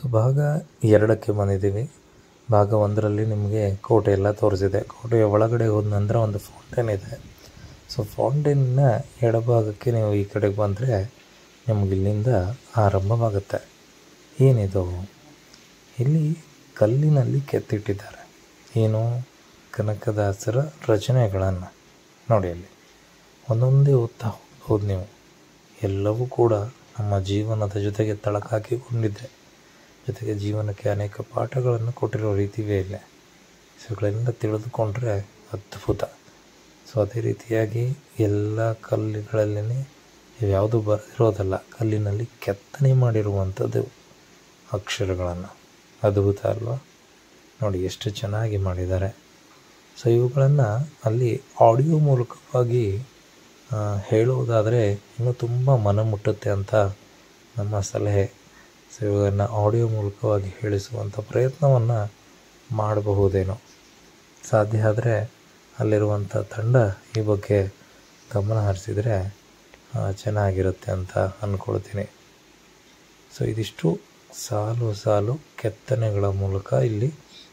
So ಭಾಗ ಎರಡಕ್ಕೆ ಬಂದಿದ್ದೀವಿ ಭಾಗ ಒಂದರಲ್ಲಿ ನಿಮಗೆ ಕೋಟೆ ಎಲ್ಲ ತೋರಿಸಿದೆ ಕೋಟೆಯ ಒಳಗಡೆ ಹೋದ ನಂತರ ಒಂದು ಫೌಂಟೇನ್ ಇದೆ ಸೊ ಫೌಂಟೇನ್ನ ಎಡಭಾಗಕ್ಕೆ ನೀವು ಈ ಕಡೆಗೆ ಬಂದರೆ ನಿಮ್ಗೆ ಇಲ್ಲಿಂದ ಆರಂಭವಾಗುತ್ತೆ ಏನಿದು ಇಲ್ಲಿ ಕಲ್ಲಿನಲ್ಲಿ ಕೆತ್ತಿಟ್ಟಿದ್ದಾರೆ ಏನು ಕನಕದಾಸರ ರಚನೆಗಳನ್ನು ನೋಡಿ ಅಲ್ಲಿ ಒಂದೊಂದೇ ಓದ್ತಾ ಹೋಗ್ಬೋದು ನೀವು ಎಲ್ಲವೂ ಕೂಡ ನಮ್ಮ ಜೀವನದ ಜೊತೆಗೆ ತಳಕಾಕಿಕೊಂಡಿದೆ ಜೊತೆಗೆ ಜೀವನಕ್ಕೆ ಅನೇಕ ಪಾಠಗಳನ್ನು ಕೊಟ್ಟಿರೋ ರೀತಿಯೇ ಇಲ್ಲ ಇವುಗಳೆಲ್ಲ ತಿಳಿದುಕೊಂಡ್ರೆ ಅದ್ಭುತ ಸೊ ಅದೇ ರೀತಿಯಾಗಿ ಎಲ್ಲ ಕಲ್ಲುಗಳಲ್ಲಿ ಯಾವುದು ಬರೆದಿರೋದಲ್ಲ ಕಲ್ಲಿನಲ್ಲಿ ಕೆತ್ತನೆ ಮಾಡಿರುವಂಥದ್ದು ಅಕ್ಷರಗಳನ್ನು ಅದ್ಭುತ ಅಲ್ವಾ ನೋಡಿ ಎಷ್ಟು ಚೆನ್ನಾಗಿ ಮಾಡಿದ್ದಾರೆ ಸೊ ಇವುಗಳನ್ನು ಅಲ್ಲಿ ಆಡಿಯೋ ಮೂಲಕವಾಗಿ ಆ, ಹೇಳುವುದಾದರೆ ಇನ್ನೂ ತುಂಬ ಮನ ಮುಟ್ಟುತ್ತೆ ಅಂತ ನಮ್ಮ ಸಲಹೆ ಸೊ ಇವುಗಳನ್ನು ಆಡಿಯೋ ಮೂಲಕವಾಗಿ ಹೇಳಿಸುವಂಥ ಪ್ರಯತ್ನವನ್ನು ಮಾಡಬಹುದೇನೋ ಸಾಧ್ಯ ಆದರೆ ಅಲ್ಲಿರುವಂಥ ತಂಡ ಈ ಬಗ್ಗೆ ಗಮನ ಹರಿಸಿದರೆ ಆ, ಚೆನ್ನಾಗಿರುತ್ತೆ ಅಂತ ಅಂದ್ಕೊಳ್ತೀನಿ ಸೊ ಇದಿಷ್ಟು ಸಾಲು ಸಾಲು ಕೆತ್ತನೆಗಳ ಮೂಲಕ ಇಲ್ಲಿ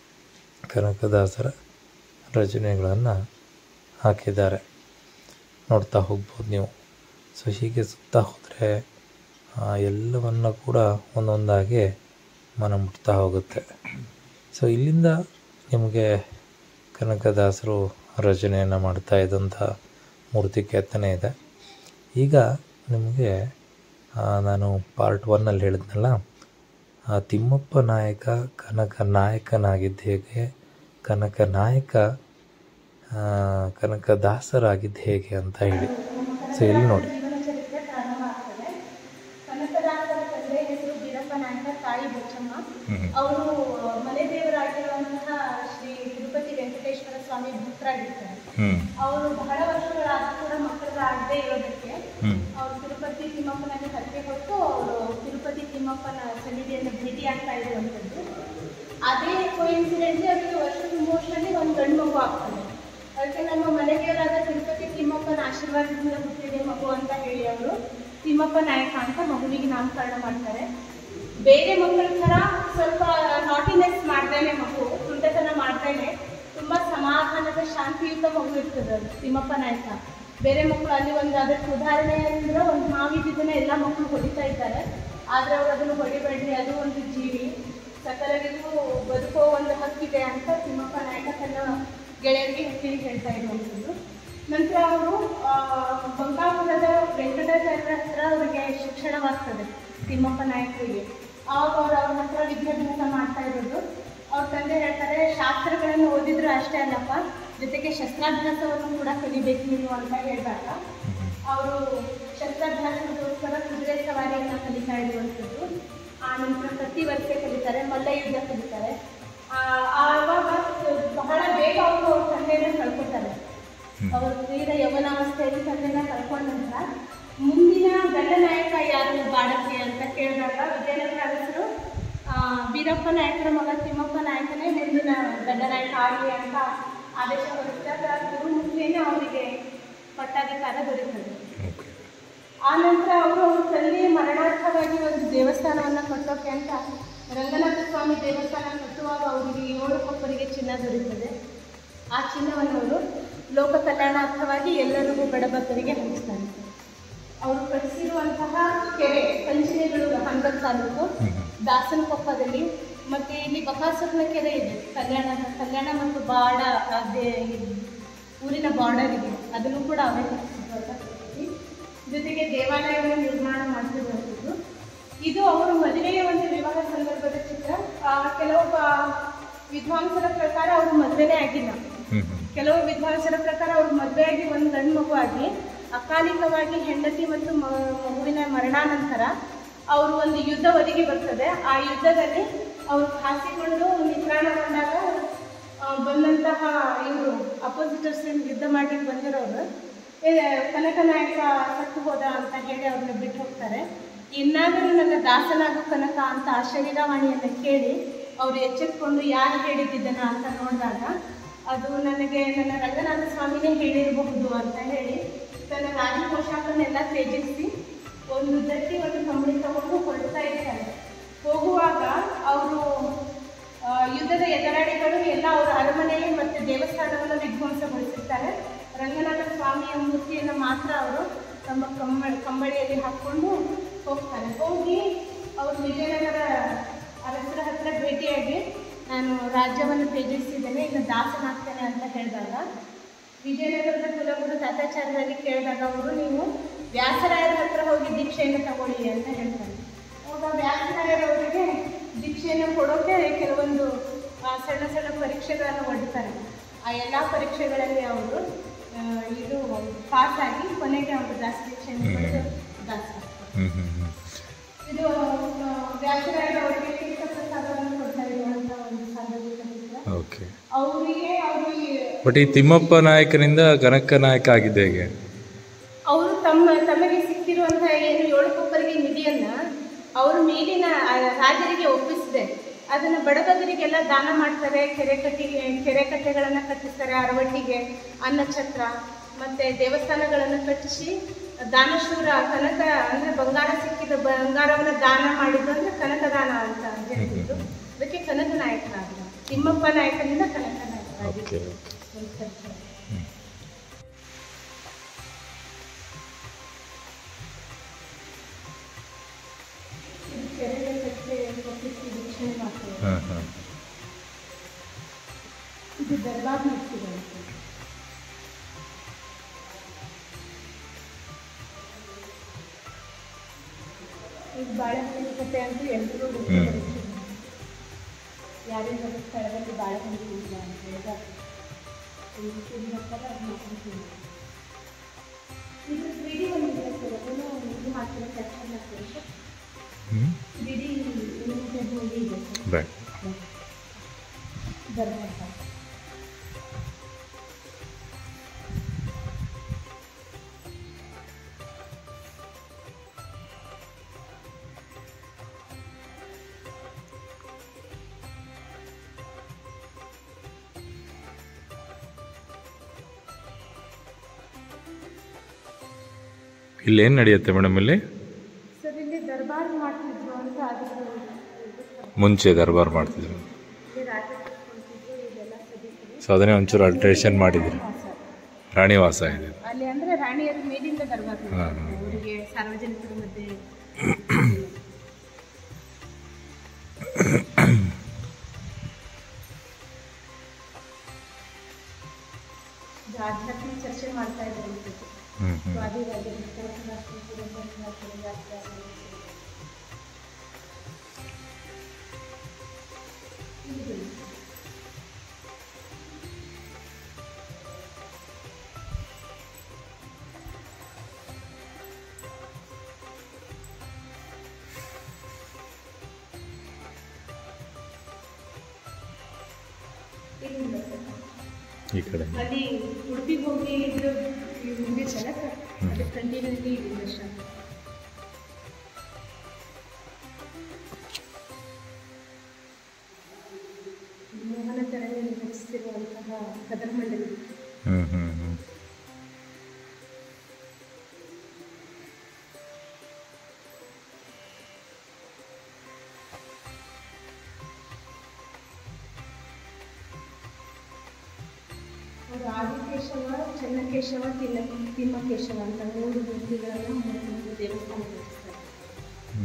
ಕನಕದಾಸರ ರಚನೆಗಳನ್ನು ಹಾಕಿದ್ದಾರೆ ನೋಡ್ತಾ ಹೋಗ್ಬೋದು ನೀವು ಸೊ ಹೀಗೆ ಸುತ್ತಾ ಹೋದರೆ ಎಲ್ಲವನ್ನ ಕೂಡ ಒಂದೊಂದಾಗಿ ಮನ ಮುಟ್ತಾ ಹೋಗುತ್ತೆ ಸೊ ಇಲ್ಲಿಂದ ನಿಮಗೆ ಕನಕದಾಸರು ರಚನೆಯನ್ನು ಮಾಡ್ತಾ ಇದ್ದಂಥ ಮೂರ್ತಿ ಕೆತ್ತನೆ ಇದೆ ಈಗ ನಿಮಗೆ ಆ, ನಾನು ಪಾರ್ಟ್ ಒನ್ನಲ್ಲಿ ಹೇಳಿದ್ನಲ್ಲ ಆ ತಿಮ್ಮಪ್ಪ ನಾಯಕ ಕನಕ ನಾಯಕನಾಗಿದ್ದ ಹೇಗೆ ಕನಕ ನಾಯಕ ಆ, ಕನಕದಾಸರಾಗಿದ್ದು ಹೇಗೆ ಅಂತ ಹೇಳಿ ಸೊ ಇಲ್ಲಿ ನೋಡಿ ಜೀವನ ಚರಿತ್ರೆ ಪ್ರಾರಂಭ ಆಗ್ತದೆ ಕನಕದಾಸರ ತಂದೆ ಹೆಸರು ಬೀರಪ್ಪ ನಾಯಕ ತಾಯಿ ಬಚ್ಚಮ್ಮ ಅವರು ಮನೆ ದೇವರಾಗಿರುವಂತಹ ಶ್ರೀ ತಿರುಪತಿ ವೆಂಕಟೇಶ್ವರ ಸ್ವಾಮಿ ಭಕ್ತರಾಗಿರ್ತಾರೆ ಅವರು ಬಹಳ ವರ್ಷಗಳಾದ ಕೂಡ ಮಕ್ಕಳಾಗದೇ ಇರೋದಕ್ಕೆ ಅವರು ತಿರುಪತಿ ತಿಮ್ಮಪ್ಪನಲ್ಲಿ ಹರಕೆ ಹೊತ್ತು ಅವರು ತಿರುಪತಿ ತಿಮ್ಮಪ್ಪನ ಸನ್ನಿಧಿಯನ್ನು ಭೇಟಿ ಆಗ್ತಾ ಇರುವಂಥದ್ದು ಅದೇ ಕೋಇನ್ಸಿಡೆಂಟ್ಲಿ ಅವರಿಗೆ ವರ್ಷ ತುಂಬುವಷ್ಟರಲ್ಲಿ ಒಂದು ಗಂಡು ಮಗು ಆಗ್ತದೆ ಅದಕ್ಕೆ ನಮ್ಮ ಮನೆದೇವರಾದ ತಿರುಪತಿ ತಿಮ್ಮಪ್ಪನ ಆಶೀರ್ವಾದದಿಂದ ಹುಟ್ಟಿದೆ ಮಗು ಅಂತ ಹೇಳಿ ಅವರು ತಿಮ್ಮಪ್ಪ ನಾಯಕ ಅಂತ ಮಗುವಿಗೆ ನಾಮಕರಣ ಮಾಡ್ತಾರೆ ಬೇರೆ ಮಕ್ಕಳ ಥರ ಸ್ವಲ್ಪ ನಾಟಿನೆಸ್ ಮಾಡ್ದೇನೆ ಮಗು ತುಂಟತನ ಮಾಡ್ದೇನೆ ತುಂಬ ಸಮಾಧಾನದ ಶಾಂತಿಯುತ ಮಗು ಇರ್ತದೆ ಅದು ತಿಮ್ಮಪ್ಪ ನಾಯಕ ಬೇರೆ ಮಕ್ಕಳು ಅಲ್ಲಿ ಒಂದು ಅದಕ್ಕೆ ಉದಾಹರಣೆ ಅಂದ್ರೆ ಒಂದು ಮಾವಿದ್ದನ್ನ ಎಲ್ಲ ಮಕ್ಕಳು ಹೊಡಿತಾ ಇದ್ದಾರೆ ಆದ್ರೆ ಅವ್ರು ಅದನ್ನು ಹೊಡಿಬೇಡ್ರಿ ಅದು ಒಂದು ಜೀವಿ ಸಕಲರಿಗೂ ಬದುಕೋ ಒಂದು ಹಕ್ಕಿದೆ ಅಂತ ತಿಮ್ಮಪ್ಪ ನಾಯಕ ತನ್ನ ಗೆಳೆಯರಿಗೆ ತಿಳಿ ಹೇಳ್ತಾ ಇರುವಂಥದ್ದು ನಂತರ ಅವರು ಬಂಗಾಪುರದ ವೆಂಕಟಾಚಾರ್ಯರ ಹತ್ರ ಅವರಿಗೆ ಶಿಕ್ಷಣವಾಗ್ತದೆ ತಿಮ್ಮಪ್ಪ ನಾಯಕರಿಗೆ ಆವಾಗ ಅವರು ಅವ್ರ ಹತ್ರ ವಿದ್ಯಾಭ್ಯಾಸ ಮಾಡ್ತಾ ಇರೋದು ಅವ್ರ ತಂದೆ ಹೇಳ್ತಾರೆ ಶಾಸ್ತ್ರಗಳನ್ನು ಓದಿದ್ರು ಅಷ್ಟೇ ಅಲ್ಲಪ್ಪ ಜೊತೆಗೆ ಶಸ್ತ್ರಾಭ್ಯಾಸವನ್ನು ಕೂಡ ಕಲಿಬೇಕು ನೀನು ಅಂತ ಹೇಳಿದಾಗ ಅವರು ಶಸ್ತ್ರಾಭ್ಯಾಸಕ್ಕೋಸ್ಕರ ಕುದುರೆ ಸವಾರಿಯನ್ನು ಕಲಿತಾ ಇರುವಂಥದ್ದು ಆ ನಂತರ ಪ್ರತಿ ವರ್ಷ ಕಲಿತಾರೆ ಮಲ್ಲ ಯುದ್ಧ ಕಲಿತಾರೆ ಆ, ಆವಾಗ ಬಹಳ ಬೇಗ ಅವರು ಅವ್ರ ತಂದೆಯನ್ನು ಕಳ್ಕೊತಾರೆ ಅವರು ತೀರ ಯೌವನಾವಸ್ಥೆಯಲ್ಲಿ ತಂದೆನ ಕಳ್ಕೊಂಡ ನಂತರ ಮುಂದಿನ ಗಂಡ ನಾಯಕ ಯಾರು ಬಾಡಕ್ಕೆ ಅಂತ ಕೇಳಿದಾಗ ವಿಜಯನಗರ ಅರಸರು ಆ, ಬೀರಪ್ಪ ನಾಯಕರ ಮಗ ತಿಮ್ಮಪ್ಪ ನಾಯಕನೇ ಮುಂದಿನ ಗಂಡ ನಾಯಕ ಆಗಲಿ ಅಂತ ಆದೇಶ ಹೊರಡಿಸಿದಾಗ ಗುರುಮುಖಿಯೇ ಅವರಿಗೆ ಪಟ್ಟಾಧಿಕಾರ ದೊರೆಯುತ್ತದೆ ಆ ನಂತರ ಅವರು ಅವ್ರ ತಂದೆ ಮರಣಾರ್ಥವಾಗಿ ಒಂದು ದೇವಸ್ಥಾನವನ್ನು ಕಟ್ಟೋಕೆ ಅಂತ ರಂಗನಾಥ ಸ್ವಾಮಿ ದೇವಸ್ಥಾನ ಕಟ್ಟುವಾಗ ಅವರಿಗೆ ಏಳು ಕೊಪ್ಪರಿಗೆ ಚಿನ್ನ ದೊರೆಯುತ್ತದೆ ಆ ಚಿನ್ನವನ್ನು ಅವರು ಲೋಕ ಕಲ್ಯಾಣಾರ್ಥವಾಗಿ ಎಲ್ಲರಿಗೂ ಬಡಬಗ್ಗರಿಗೆ ಹಂಚ್ತಾರೆ ಅವರು ಕಟ್ಟಿಸಿರುವಂತಹ ಕೆರೆ ಕಂಚಿನೆಗಳು ಹಂಗಲ್ ತಾಲೂಕು ದಾಸನಕೊಪ್ಪದಲ್ಲಿ ಮತ್ತೆ ಇಲ್ಲಿ ಬಕಾಸುರನ ಕೆರೆ ಇದೆ ಕಲ್ಯಾಣ ಕಲ್ಯಾಣ ಮತ್ತು ಬಾಡ ಅದೇ ಊರಿನ ಬಾರ್ಡರ್ ಇದೆ ಅದನ್ನು ಕೂಡ ಅವೇ ಕಟ್ಟಿಸಿರುವಂಥ ಕೃತಿ. ಜೊತೆಗೆ ದೇವಾಲಯವನ್ನು ನಿರ್ಮಾಣ ಮಾಡ್ತಿರುವಂಥದ್ದು ಇದು ಅವರು ಮದುವೆಯ ಒಂದು ವಿವಾಹ ಸಂದರ್ಭದ ಚಿತ್ರ ಆ, ಕೆಲವು ಬ- ವಿದ್ವಾಂಸರ ಪ್ರಕಾರ ಅವರು ಮದುವೆನೇ ಆಗಿಲ್ಲ ಕೆಲವು ವಿದ್ವಾಂಸರ ಪ್ರಕಾರ ಅವ್ರ ಮದುವೆಯಾಗಿ ಒಂದು ಗಂಡು ಮಗು ಆಗಿ ಅಕಾಲಿಕವಾಗಿ ಹೆಂಡತಿ ಮತ್ತು ಮ- ಮಗುವಿನ ಮರಣಾನಂತರ ಅವರು ಒಂದು ಯುದ್ಧ ಒದಗಿ ಬರ್ತದೆ ಆ ಯುದ್ಧದಲ್ಲಿ ಅವರು ಹಾಸಿಕೊಂಡು ನಿತ್ರಾಣಗೊಂಡಾಗ ಆ, ಬಂದಂತಹ ಇವರು ಅಪೋಸಿಟರ್ಸ್ ಯುದ್ಧ ಮಾಡ್ಲಿಕ್ಕೆ ಬಂದಿರೋರು ಏ, ಕನಕ ನಾಯಕ ಸತ್ತು ಹೋದ ಅಂತ ಹೇಳಿ ಅವ್ರನ್ನ ಬಿಟ್ಟು ಹೋಗ್ತಾರೆ ಇನ್ನಾದರೂ ನನ್ನ ದಾಸನಾಗು ಕನಕ ಅಂತ ಆ ಶರೀರವಾಣಿಯನ್ನು ಕೇಳಿ ಅವರು ಎಚ್ಚೆತ್ಕೊಂಡು ಯಾರು ಹೇಳಿದ್ದನ ಅಂತ ನೋಡಿದಾಗ ಅದು ನನಗೆ ನನ್ನ ರಂಗನಾಥ ಸ್ವಾಮಿನೇ ಹೇಳಿರಬಹುದು ಅಂತ ಹೇಳಿ ತನ್ನ ರಾಜ ಪೋಷಾಕನ್ನೆಲ್ಲ ತ್ಯಜಿಸಿ ಒಂದು ದಟ್ಟಿ ಒಂದು ಕಂಬಳಿ ತಗೊಂಡು ಹೊರಡ್ತಾ ಇರ್ತಾರೆ ಹೋಗುವಾಗ ಕೈಯಲ್ಲಿ ಹಾಕ್ಕೊಂಡು ಹೋಗ್ತಾನೆ ಹೋಗಿ ಅವರು ವಿಜಯನಗರ ಅರಸರ ಹತ್ರ ಭೇಟಿಯಾಗಿ ನಾನು ರಾಜ್ಯವನ್ನು ತ್ಯಜಿಸಿದ್ದೇನೆ ಇನ್ನು ದಾಸನಾಗ್ತೇನೆ ಅಂತ ಹೇಳಿದಾಗ ವಿಜಯನಗರದ ಕುಲಗುರು ತಾತಾಚಾರ್ಯರಲ್ಲಿ ಕೇಳಿದಾಗ ಅವರು ನೀವು ವ್ಯಾಸರಾಯರ ಹತ್ರ ಹೋಗಿ ದೀಕ್ಷೆಯನ್ನು ತಗೊಳ್ಳಿ ಅಂತ ಹೇಳ್ತಾರೆ ಅವಾಗ ವ್ಯಾಸರಾಯರವರಿಗೆ ದೀಕ್ಷೆಯನ್ನು ಕೊಡೋಕೆ ಕೆಲವೊಂದು ಆ, ಸಣ್ಣ ಸಣ್ಣ ಪರೀಕ್ಷೆಗಳನ್ನು ಒಡ್ತಾರೆ ಆ ಎಲ್ಲ ಪರೀಕ್ಷೆಗಳಲ್ಲಿ ಅವರು ಆ, ಇದು ಪಾಸ್ ಆಗಿ ಕೊನೆಗೆ ಅವರು ದಾಸ ದೀಕ್ಷೆಯನ್ನು ಪಡೆದು ದಾಸ ಹ್ಞೂ ಹ್ಞೂ ಹ್ಞೂ ಇದು ಆ, ವ್ಯಾಸರಾಯರವರಿಗೆ ತೀರ್ಥ ಪ್ರಸಾದವನ್ನು ಕೊಡ್ತಾ ಇರುವಂಥ ಒಂದು ಸಾರ್ವಜನಿಕ ಓಕೆ ಅವರಿಗೆ ಅವರು ಬಟ್ ಈ ತಿಮ್ಮಪ್ಪ ನಾಯಕನಿಂದ ಕನಕ ನಾಯಕ ಆಗಿದ್ದೆ ಹೇಗೆ ಅವರು ತಮ್ಮ ತಮಗೆ ಸಿಕ್ಕಿರುವಂತಹ ಏನು ಏಳು ಕೊಪ್ಪರಿಗೆ ನಿಧಿಯನ್ನ ಅವರು ಮೇಲಿನ ಆ, ರಾಜರಿಗೆ ಒಪ್ಪಿಸಿದೆ ಅದನ್ನು ಬಡಬಗರಿಗೆಲ್ಲ ದಾನ ಮಾಡ್ತಾರೆ ಕೆರೆ ಕಟ್ಟಿಗೆ ಕೆರೆ ಕಟ್ಟೆಗಳನ್ನು ಕಟ್ಟಿಸ್ತಾರೆ ಅರವಟ್ಟಿಗೆ ಅನ್ನಛತ್ರ ಮತ್ತು ದೇವಸ್ಥಾನಗಳನ್ನು ಕಟ್ಟಿಸಿ ದಾನಶೂರ ಕನಕ ಅಂದರೆ ಬಂಗಾರ ಸಿಕ್ಕಿದ ಬಂಗಾರವನ್ನು ದಾನ ಮಾಡಿದ್ದು ಅಂದರೆ ಕನಕದಾನ ಅಂತ ಹೇಳ್ತಿದ್ರು ಅದಕ್ಕೆ ಕನಕ ನಾಯಕರಾದರು ತಿಮ್ಮಪ್ಪ ನಾಯಕನಿಂದ ಕನಕ ನಾಯಕರಾಗಿದ್ದು ಓಕೆ ಓಕೆ ಕೆರೆಗೆ ಕಟ್ಟೆ ಒಪ್ಪಿಸಿ ವೀಕ್ಷಣೆ ಮಾಡ್ತಾರೆ ಹಾಂ ಹಾಂ ಇದು ದರ್ಬಾರ್ ಮಾಡ್ತಿದೆ ಈಗ ಬಾಳೆಹಣ್ಣಿನ ಕತೆ ಅಂತೂ ಎಲ್ಲರೂ ಯಾರ್ಯಾರ ಸ್ಥಳದಲ್ಲಿ ಬಾಳೆಹಣ್ಣು ತಿಂದಿಲ್ಲ ಅಂತ ಹೇಳಿದಾಗ ಇದು ತಿನ್ಬೇಕಾದ್ರೆ ಅದು ಮಾಡ್ಕೊಂಡು ಇದು ತ್ರೀ ಡಿ ಒಂದು ಇದೆ ಸರ್ ಅದನ್ನು ಇದು ಮಾಡ್ತೀರಾ ಕ್ಯಾಪ್ಚರ್ ಮಾಡ್ತೀರಾ ಸರ್ ಹ್ಞೂ ತ್ರೀ ಡಿ ಲಿಮಿಟೆಡ್ ಮೂವಿ ಇದೆ ಸರ್ ಬೇಡ ದರ್ಬಾರ್ ಇಲ್ಲಿ ಏನು ನಡೆಯುತ್ತೆ ಮೇಡಮ್ ಇಲ್ಲಿ ಸರ್ ಇಲ್ಲಿ ದರ್ಬಾರ್ ಮಾಡ್ತಿದ್ರು ಅಂತ ಅದ್ರ ಮುಂಚೆ ದರ್ಬಾರ್ ಮಾಡ್ತಿದ್ರು ಇಲ್ಲಿ ರಾಜ ಕೂತ್ಕೊಳ್ತಿದ್ರು ಇದೆಲ್ಲ ಸದಿದ್ರು ಸೊ ಅದನ್ನೇ ಒಂಚೂರು ಅಲ್ಟ್ರೇಷನ್ ಮಾಡಿದ್ರು ಸರ್ ರಾಣಿವಾಸ ಇದೆ ಅಲ್ಲಿ ಅಂದ್ರೆ ರಾಣಿಯರ ಮೇಲಿಂದ ದರ್ಬಾರ್ ಹಾ, ಹಾ. ಅವರಿಗೆ ಸಾರ್ವಜನಿಕರ ಮಧ್ಯೆ ಇದು ಆಧ್ಯಾತ್ಮಿಕ ಚರ್ಚೆ ಮಾಡ್ತಾ ಇದ್ದಾರೆ ಇವತ್ತು. ಹ್ಞೂ ಹ್ಞೂ ಸ್ವಾದಿ ರಾಜರು, ಉತ್ತರ ರಾಷ್ಟ್ರ, ಪೂರ್ವ ರಾಷ್ಟ್ರ, ರಾಷ್ಟ್ರ, ಇದು. ಇಲ್ಲಿಂದ ಸರ್. ಈ ಕಡೆ ಅಲ್ಲಿ ಉಡುಪಿಗೆ ಹೋಗಿ ಇದ್ರ ಮುಗಿಸಲ್ಲ ಸರ್ ಅದು ಕಂಟಿನ್ಯೂಸ್ಲಿ ವರ್ಷ ಮೋಹನ ತರಂಗಲ್ಲಿ ರಚಿಸಿರುವಂತಹ ಕದರ ಮಂಡಳಿ ಹ್ಞೂ ಹ್ಞೂ ಹ್ಞೂ ಅವರು ಆದಿಕೇಶವ ಚೆನ್ನಕೇಶವ ತಿನ್ನ ತಿಮ್ಮಕೇಶವ ಅಂತ ಮೂರು ಮೂರ್ತಿಗಳನ್ನು ಮೂರು ಮೂರು ದೇವಸ್ಥಾನ ರಚಿಸ್ತಾರೆ ಹ್ಞೂ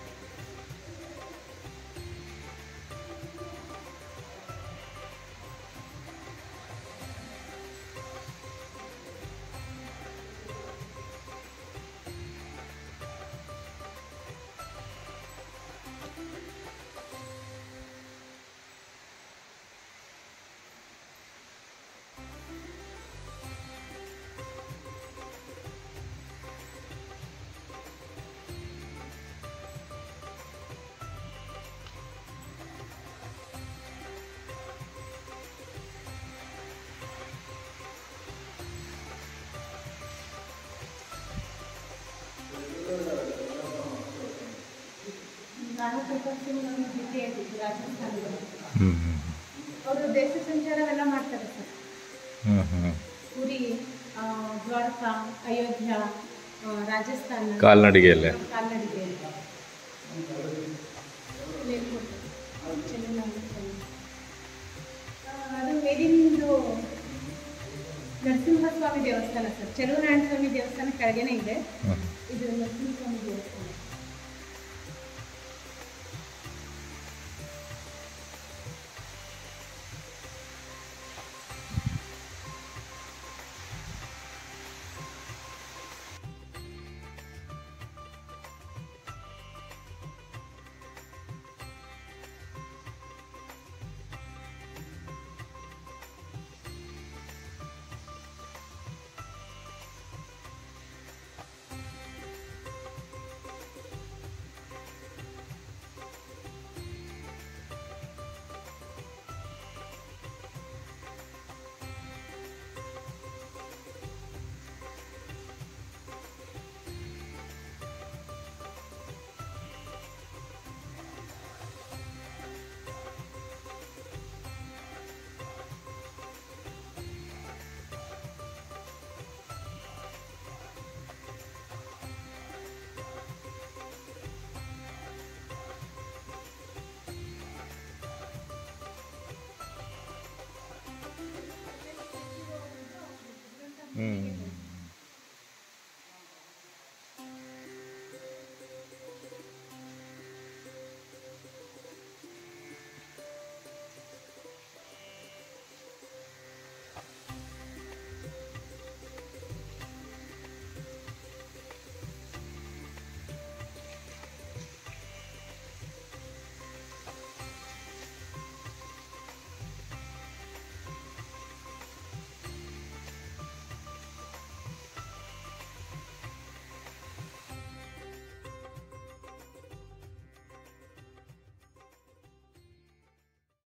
ನಾನು ಪ್ರಕಾಶ್ ಸಿಂಗ್ ನನ್ನ ಭೇಟಿಯಾಗಿದ್ದು ರಾಜಸ್ಥಾನದಲ್ಲಿ ಹ್ಞೂ ಹ್ಞೂ ಅವರು ದೇಶ ಸಂಚಾರವೆಲ್ಲ ಮಾಡ್ತಾರೆ ಸರ್ ಹ್ಞೂ ಹ್ಞೂ ಪುರಿ ಆ, ದ್ವಾರಕಾ ಅಯೋಧ್ಯ ಆ, ರಾಜಸ್ಥಾನ ಕಾಲ್ನಡಿಗೆಯಲ್ಲೇ ಕಾಲ್ನಡಿಗೆಯಲ್ಲಿ ಮೇಲ್ಕೋಟೆ ಚೆನ್ನೈನಲ್ಲಿ ಆ, ಅದು ಮೇಲಿಂದು ನರಸಿಂಹಸ್ವಾಮಿ ದೇವಸ್ಥಾನ ಸರ್ ಚೆಲುವನಾರಾಯಣ ಸ್ವಾಮಿ ದೇವಸ್ಥಾನ ಕೆಳಗೇನೆ ಇದೆ ಹ್ಞೂ ಇದು ಇದು ನರಸಿಂಹಸ್ವಾಮಿ ದೇವಸ್ಥಾನ ಹ್ಞೂ